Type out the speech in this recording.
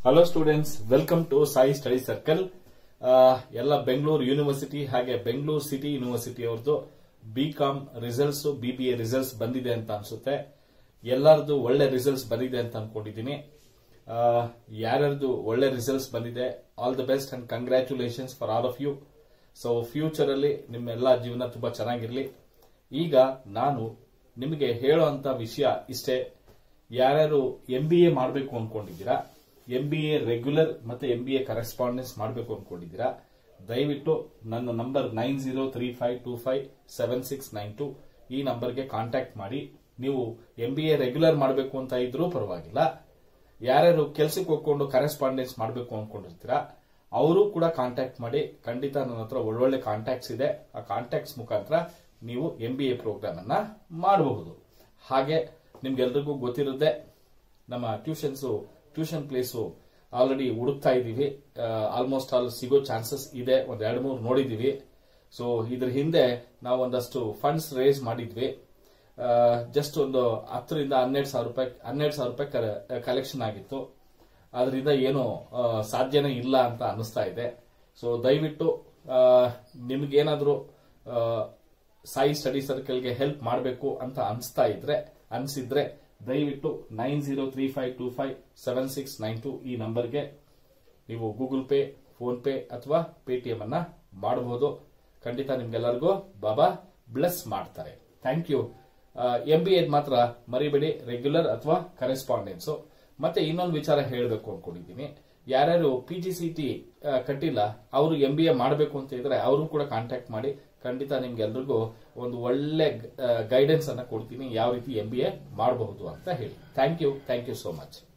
hello students welcome to Sai study circle ಎಲ್ಲ Bengaluru university ಹಾಗೆ Bengaluru city university ಅವ್ರದ್ದು B com results B B A results ಬಂದಿದೆ ಅಂತ ಅನ್ಸುತ್ತೆ ಎಲ್ಲರದು ಒಳ್ಳೆ ರಿಸಲ್ಟ್ಸ್ ಬಂದಿದೆ ಅಂತ ಅನ್ಕೊಂಡಿದ್ದೀನಿ ಯಾರ್ಯಾರ್ದು ಒಳ್ಳೆ ರಿಸಲ್ಟ್ಸ್ ಬಂದಿದೆ all the best and congratulations for all of you so future ಅಲ್ಲಿ ನಿಮ್ಮೆಲ್ಲ ಜೀವನ ತುಂಬಾ ಚೆನ್ನಾಗಿರ್ಲಿ ಈಗ ನಾನು ನಿಮಗೆ ಹೇಳುವಂತ ವಿಷಯ ಇಷ್ಟೇ ಯಾರ್ಯಾರು ಎಂ ಬಿ ಎ ಮಾಡಬೇಕು ಅನ್ಕೊಂಡಿದ್ದೀರಾ ಎಂ ಬಿ ಎ ರೆಗ್ಯುಲರ್ ಮತ್ತೆ ಎಂ ಬಿ ಎ ಕರೆಸ್ಪಾಂಡೆನ್ಸ್ ಮಾಡಬೇಕು ಅನ್ಕೊಂಡಿದ್ದೀರಾ ದಯವಿಟ್ಟು ನನ್ನ number nine zero three five two five seven six nine two ಈ ನಂಬರ್ಗೆ ಕಾಂಟ್ಯಾಕ್ಟ್ ಮಾಡಿ ನೀವು ಎಂ ಬಿ ಎ ರೆಗ್ಯುಲರ್ ಮಾಡಬೇಕು ಅಂತ ಇದ್ರೂ ಪರವಾಗಿಲ್ಲ ಯಾರ್ಯಾರು ಕೆಲ್ಸಕ್ಕೆ ಹೋಗ್ಕೊಂಡು ಕರೆಸ್ಪಾಂಡೆನ್ಸ್ ಮಾಡಬೇಕು ಅನ್ಕೊಂಡಿರ್ತೀರಾ ಅವರು ಕೂಡ ಕಾಂಟ್ಯಾಕ್ಟ್ ಮಾಡಿ ಖಂಡಿತ ನನ್ನ ಹತ್ರ ಒಳ್ಳೊಳ್ಳೆ ಕಾಂಟ್ಯಾಕ್ಟ್ಸ್ ಇದೆ ಆ ಕಾಂಟ್ಯಾಕ್ಟ್ಸ್ ಮುಖಾಂತರ ನೀವು ಎಂ ಬಿ ಎ ಪ್ರೋಗ್ರಾಮ್ ಅನ್ನ ಮಾಡಬಹುದು ಹಾಗೆ ನಿಮ್ಗೆಲ್ರಿಗೂ ಗೊತ್ತಿರುತ್ತೆ ನಮ್ಮ ಟ್ಯೂಷನ್ಸ್ ಟ್ಯೂಷನ್ ಪ್ಲೇಸು ಆಲ್ರೆಡಿ ಹುಡುಕ್ತಾ ಇದೀವಿ ಆಲ್ಮೋಸ್ಟ್ ಆಲ್ ಸಿಗೋ ಚಾನ್ಸಸ್ ಇದೆ ಒಂದ್ ಎರಡು ಮೂರು ನೋಡಿದೀವಿ ಸೊ ಇದ್ರ ಹಿಂದೆ ನಾವು ಒಂದಷ್ಟು ಫಂಡ್ಸ್ ರೇಸ್ ಮಾಡಿದ್ವಿ ಜಸ್ಟ್ ಒಂದು ಹತ್ತರಿಂದ ಹನ್ನೆರಡು ಸಾವಿರ ರೂಪಾಯಿ ಹನ್ನೆರಡು ಸಾವಿರ ರೂಪಾಯಿ ಕಲೆಕ್ಷನ್ ಆಗಿತ್ತು ಅದರಿಂದ ಏನು ಆ, ಸಾಧ್ಯನೇ ಇಲ್ಲ ಅಂತ ಅನಿಸ್ತಾ ಇದೆ ಸೊ ದಯವಿಟ್ಟು ಆ, ನಿಮ್ಗೇನಾದ್ರೂ ಆ, ಸಾಯಿ ಸ್ಟಡಿ ಸರ್ಕಲ್ಗೆ ಹೆಲ್ಪ್ ಮಾಡಬೇಕು ಅಂತ ಅನಿಸ್ತಾ ಇದ್ರೆ ಅನ್ಸಿದ್ರೆ ದಯವಿಟ್ಟು nine zero three five two five seven six nine two ಈ ನಂಬರ್ಗೆ ನೀವು ಗೂಗಲ್ ಪೇ ಫೋನ್ ಪೇ ಅಥವಾ ಪೇಟಿಎಂ ಅನ್ನ ಮಾಡಬಹುದು ಖಂಡಿತ ನಿಮ್ಗೆಲ್ಲರಿಗೂ ಬಾಬಾ ಬ್ಲೆಸ್ ಮಾಡ್ತಾರೆ ಥ್ಯಾಂಕ್ ಯು ಎಂ ಬಿ ಎದ್ ಮಾತ್ರ ಮರಿಬೇಡಿ ರೆಗ್ಯುಲರ್ ಅಥವಾ ಕರೆಸ್ಪಾಂಡೆನ್ಸ್ ಮತ್ತೆ ಇನ್ನೊಂದು ವಿಚಾರ ಹೇಳಬೇಕು ಅನ್ಕೊಂಡಿದ್ದೀನಿ ಯಾರ್ಯಾರು ಪಿ ಜಿ ಸಿ ಟಿ ಕಟ್ಟಿಲ್ಲ ಅವರು ಎಂ ಬಿ ಎ ಮಾಡಬೇಕು ಅಂತ ಇದ್ರೆ ಅವರು ಕೂಡ ಕಾಂಟ್ಯಾಕ್ಟ್ ಮಾಡಿ ಖಂಡಿತ ನಿಮ್ಗೆಲ್ರಿಗೂ ಒಂದು ಒಳ್ಳೆ ಗೈಡೆನ್ಸ್ ಅನ್ನ ಕೊಡ್ತೀನಿ ಯಾವ ರೀತಿ ಎಂ ಬಿ ಎ ಮಾಡಬಹುದು ಅಂತ ಹೇಳಿ thank you thank you so much